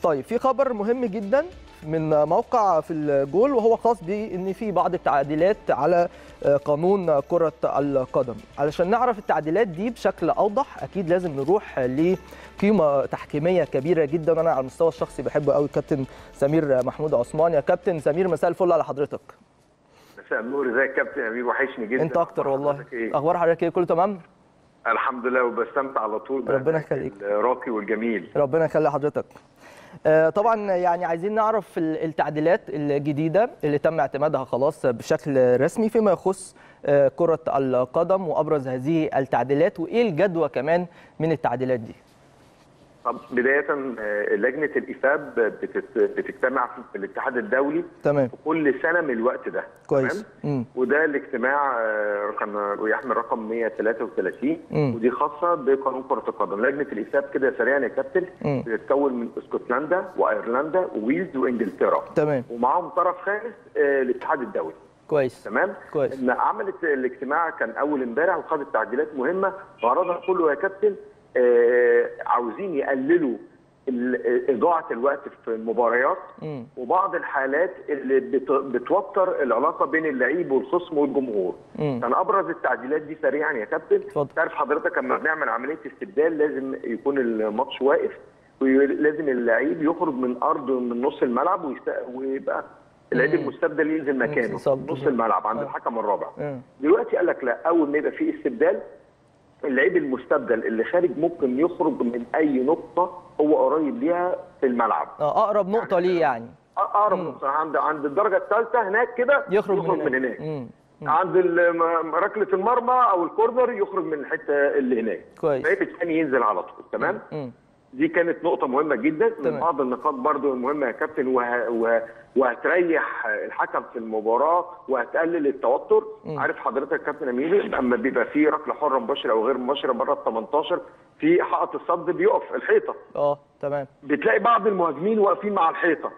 طيب في خبر مهم جدا من موقع في الجول وهو خاص بان في بعض التعديلات على قانون كره القدم علشان نعرف التعديلات دي بشكل اوضح اكيد لازم نروح لقيمه تحكيميه كبيره جدا وانا على المستوى الشخصي بحبه قوي كابتن سمير محمود عثمان يا كابتن سمير مساء الفل على حضرتك مساء النور ازيك يا كابتن امير وحشني جدا انت اكتر والله حضرتك إيه؟ اخبار حضرتك ايه كله تمام الحمد لله وبستمتع على طول ربنا يخليك. الراقي والجميل ربنا يخلي حضرتك آه، طبعا يعني عايزين نعرف ال- التعديلات الجديده اللي تم اعتمادها خلاص بشكل رسمي فيما يخص آه، كره القدم وابرز هذه التعديلات وايه الجدوى كمان من التعديلات دي طب بدايه آه، لجنه الافاب بتت- بتجتمع في الاتحاد الدولي تمام كل سنه من الوقت ده كويس تمام؟ مم. وده الاجتماع آه، رقم يحمل رقم 133 مم. ودي خاصه بقانون كره القدم لجنه الافاب كده سريعا يا كابتن مم. بتتكون من اسكتلندا وايرلندا وويلز وانجلترا تمام ومعاهم طرف خامس آه، الاتحاد الدولي كويس تمام كويس. ان عملت الاجتماع كان اول امبارح وخدت تعديلات مهمه غرضها كله يا كابتن آه عاوزين يقللوا ال- اضاعه الوقت في المباريات مم. وبعض الحالات اللي بت- بتوتر العلاقه بين اللعيب والخصم والجمهور مم. كان ابرز التعديلات دي سريعا يا كابتن اتفضل. تعرف حضرتك لما بنعمل عمليه استبدال لازم يكون الماتش واقف ولازم اللعيب يخرج من ارض من نص الملعب ويست- ويبقى اللعيب مم. المستبدل ينزل مكانه بالظبط. نص الملعب عند آه. الحكم الرابع مم. دلوقتي قال لك لا اول ما يبقى في استبدال اللعيب المستبدل اللي خارج ممكن يخرج من اي نقطه هو قريب ليها في الملعب آه، اقرب نقطه ليه يعني اقرب نقطه عند عند الدرجه الثالثه هناك كده يخرج, يخرج من هناك مم. عند الم- ركله المرمى او الكورنر يخرج من الحته اللي هناك كويس. بقيه الثاني ينزل على طول تمام مم. دي كانت نقطة مهمة جدا تمام. من بعض النقاط برضو المهمة يا كابتن وه... وه... وهتريح الحكم في المباراة وهتقلل التوتر مم. عارف حضرتك يا كابتن امير اما بيبقى في ركلة حرة مباشرة او غير مباشرة بره ال 18 في حائط الصد بيقف الحيطة اه تمام بتلاقي بعض المهاجمين واقفين مع الحيطة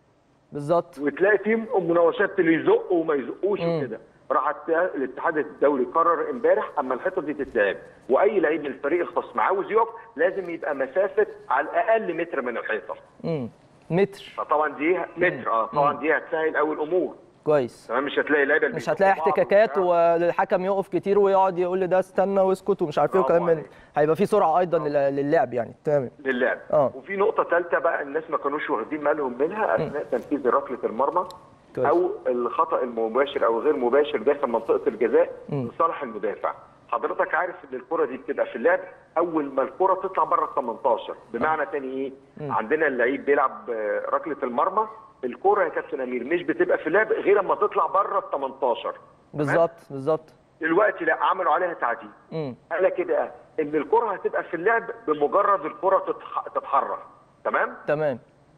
بالظبط وتلاقي في مناوشات اللي يزقوا وما يزقوش مم. وكده راح الت- الاتحاد الدولي قرر امبارح اما الحيطه دي تتلعب واي لعيب من الفريق الخصم عاوز يقف لازم يبقى مسافه على الاقل متر من الحيطه مم. متر فطبعا دي متر اه طبعا دي هتسهل قوي الامور كويس تمام مش هتلاقي لعيبه مش بيزقوا هتلاقي بعض احتكاكات وبتاع. والحكم يقف كتير ويقعد يقول لي ده استنى واسكت ومش عارف ايه برافو وكلام من عليك. هيبقى في سرعه ايضا لل- للعب يعني تمام للعب آه. وفي نقطه ثالثه بقى الناس ما كانوش واخدين بالهم منها اثناء تنفيذ ركله المرمى كويس. او الخطا المباشر او غير مباشر داخل منطقه الجزاء مم. لصالح المدافع حضرتك عارف ان الكره دي بتبقى في اللعب اول ما الكره تطلع بره ال 18 بمعنى تاني ايه عندنا اللعيب بيلعب آه، ركله المرمى الكره يا كابتن امير مش بتبقى في اللعب غير لما تطلع بره ال 18 بالظبط بالظبط دلوقتي لا عملوا عليها تعديل مم. قال لك كده ان الكره هتبقى في اللعب بمجرد الكره تتح- تتحرك تمام تمام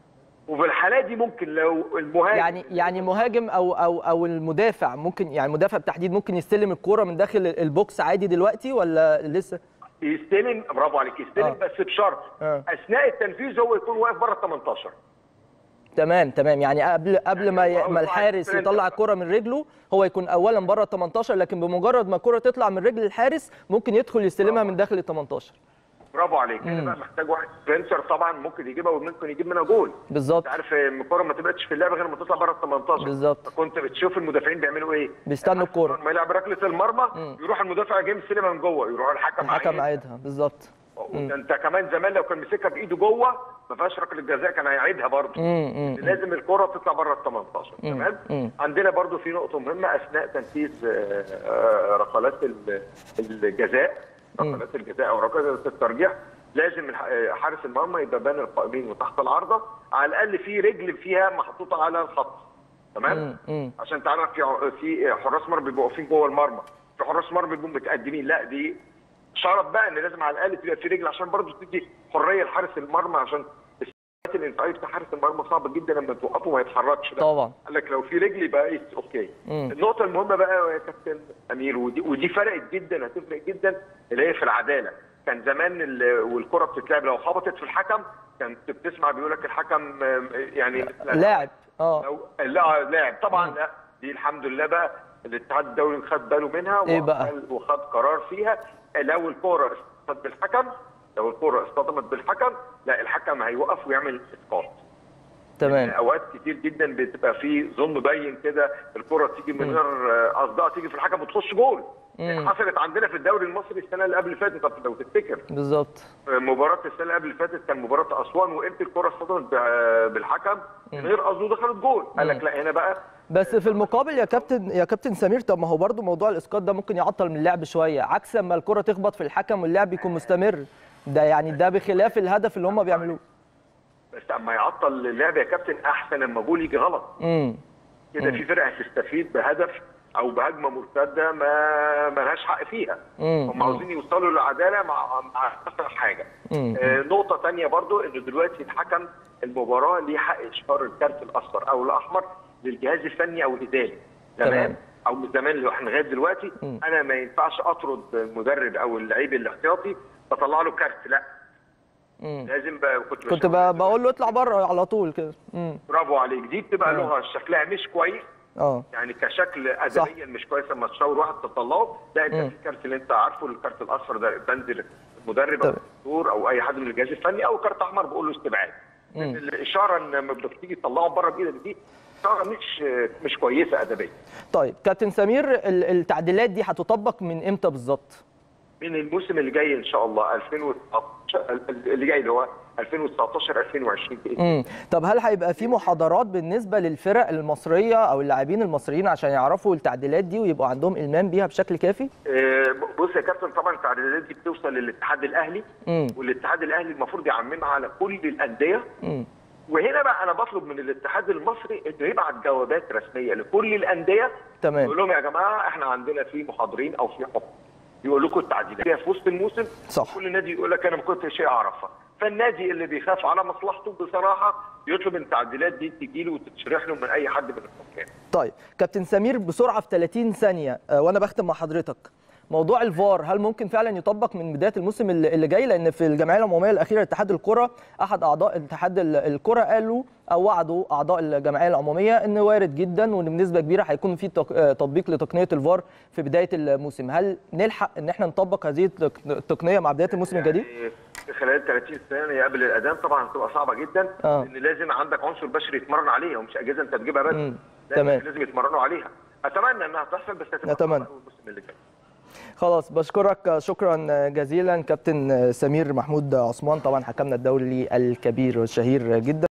وفي الحالة دي ممكن لو المهاجم يعني يعني مهاجم او او او المدافع ممكن يعني المدافع بالتحديد ممكن يستلم الكوره من داخل البوكس عادي دلوقتي ولا لسه يستلم برافو عليك يستلم آه. بس بشرط آه. اثناء التنفيذ هو يكون واقف بره ال 18 تمام تمام يعني قبل قبل ما ي- هو ما عاوز الحارس يستلم يطلع بقى. الكره من رجله هو يكون اولا بره ال 18 لكن بمجرد ما الكره تطلع من رجل الحارس ممكن يدخل يستلمها من داخل ال 18 برافو عليك هنا بقى محتاج واحد سبنسر طبعا ممكن يجيبها وممكن يجيب منها جول بالظبط انت عارف الكره ما تبقاش في اللعبه غير لما تطلع بره ال 18 بالظبط. كنت بتشوف المدافعين بيعملوا ايه بيستنوا الكرة. لما يلعب ركله المرمى يروح المدافع جاي مستلمها من جوه يروح الحكم الحكم عايدها. عايدها بالظبط ده انت كمان زمان لو كان مسكها بايده جوه ما فيهاش ركله جزاء كان هيعيدها برضه مم، مم. لازم الكره تطلع بره ال 18 تمام مم. عندنا برضو في نقطه مهمه اثناء تنفيذ آه، آه، ركلات ال- الجزاء ركلات الجزاء او ركلات الترجيح لازم الح- آه، حارس المرمى يبقى بين القائمين وتحت العارضه على الاقل في رجل فيها محطوطه على الخط تمام مم، مم. عشان تعرف في ع- في حراس مرمى بيبقوا واقفين جوه المرمى في حراس مرمى بيبقوا متقدمين لا دي شرط بقى ان لازم على الاقل تبقى في رجل عشان برضو تدي حريه لحارس المرمى عشان السرعات الانفعاليه بتاع حارس المرمى صعب جدا لما توقفه ما يتحركش لا. طبعا قال لك لو في رجل يبقى ايه اوكي مم. النقطه المهمه بقى يا كابتن امير ودي, ودي فرقت جدا هتفرق جدا اللي هي في العداله كان زمان ال- والكره بتتلعب لو خبطت في الحكم كانت بتسمع بيقول لك الحكم آم، يعني لاعب اه لو لا لاعب طبعا لا دي الحمد لله بقى الاتحاد الدولي خد باله منها إيه بقى؟ وخد- وخد قرار فيها لو الكوره استفاد بالحكم لو الكره اصطدمت بالحكم لا الحكم هيوقف ويعمل اسقاط تمام اوقات كتير جدا بتبقى في ظلم باين كده الكره تيجي من غير آه، قصدها تيجي في الحكم وتخش جول مم. حصلت عندنا في الدوري المصري السنه اللي قبل اللي فاتت طب لو تفتكر بالظبط مباراة السنة اللي قبل اللي فاتت كان مباراة أسوان وقمت الكرة اصطدمت ب- بالحكم من غير قصده دخلت جول قال لك لا هنا بقى بس في المقابل يا كابتن يا كابتن سمير طب ما هو برضو موضوع الاسقاط ده ممكن يعطل من اللعب شويه عكس اما الكره تخبط في الحكم واللعب يكون مستمر ده يعني ده بخلاف الهدف اللي هم بيعملوه بس اما يعطل اللعب يا كابتن احسن لما جول يجي غلط امم كده في فرقه هتستفيد بهدف او بهجمه مرتده ما ملهاش حق فيها مم. هم عاوزين يوصلوا للعداله مع مع اخر حاجه مم. آه نقطه ثانيه برضو ان دلوقتي الحكم المباراه ليه حق اشهار الكارت الاصفر او الاحمر للجهاز الفني او الاداري تمام. زمان او من زمان اللي احنا لغايه دلوقتي مم. انا ما ينفعش اطرد المدرب او اللعيب الاحتياطي بطلع له كارت لا امم لازم بقى كنت كنت بشوف- ب- بقول له اطلع بره على طول كده امم برافو عليك دي بتبقى آه. لغه شكلها مش كويس اه يعني كشكل ادبيا مش كويس لما تشاور واحد تطلعه لا انت مم. في الكارت اللي انت عارفه الكارت الاصفر ده بنزل المدرب او طيب. الدكتور او اي حد من الجهاز الفني او كارت احمر بقول له استبعاد مم. لأن الاشاره ان لما بتيجي تطلعه بره بايدك دي اشاره مش مش كويسه ادبيا طيب كابتن سمير ال- التعديلات دي هتطبق من امتى بالظبط من الموسم اللي جاي ان شاء الله 2019 اللي جاي اللي هو 2019 2020 باذن الله. امم طب هل هيبقى في محاضرات بالنسبه للفرق المصريه او اللاعبين المصريين عشان يعرفوا التعديلات دي ويبقوا عندهم المام بيها بشكل كافي آه، بص يا كابتن طبعا التعديلات دي بتوصل للاتحاد الاهلي امم والاتحاد الاهلي المفروض يعممها على كل الانديه امم وهنا بقى انا بطلب من الاتحاد المصري انه يبعت جوابات رسميه لكل الانديه تمام يقول لهم يا جماعه احنا عندنا في محاضرين او في حكم يقول لكم التعديلات فيها في وسط الموسم صح. كل نادي يقول لك انا ما كنتش شيء اعرفها فالنادي اللي بيخاف على مصلحته بصراحه يطلب ان التعديلات دي تجي له وتتشرح له من اي حد من الحكام طيب كابتن سمير بسرعه في 30 ثانيه آه، وانا بختم مع حضرتك موضوع الفار هل ممكن فعلا يطبق من بدايه الموسم اللي اللي جاي لان في الجمعيه العموميه الاخيره اتحاد الكره احد اعضاء اتحاد ال- الكره قالوا او وعدوا اعضاء الجمعيه العموميه ان وارد جدا وان بنسبه كبيره هيكون في تق- آه، تطبيق لتقنيه الفار في بدايه الموسم هل نلحق ان احنا نطبق هذه التق- التقنيه مع بدايه الموسم الجديد يعني في خلال 30 سنه قبل الاذان طبعا هتبقى صعبه جدا آه. لان لازم عندك عنصر بشري يتمرن عليها ومش اجهزه انت تجيبها بس مم. لازم- تمام. لازم يتمرنوا عليها اتمنى انها تحصل بس هتبقى نتمنى. صعبة أوي الموسم اللي جاي خلاص بشكرك شكرا جزيلا كابتن سمير محمود عثمان طبعا حكمنا الدولي الكبير والشهير جدا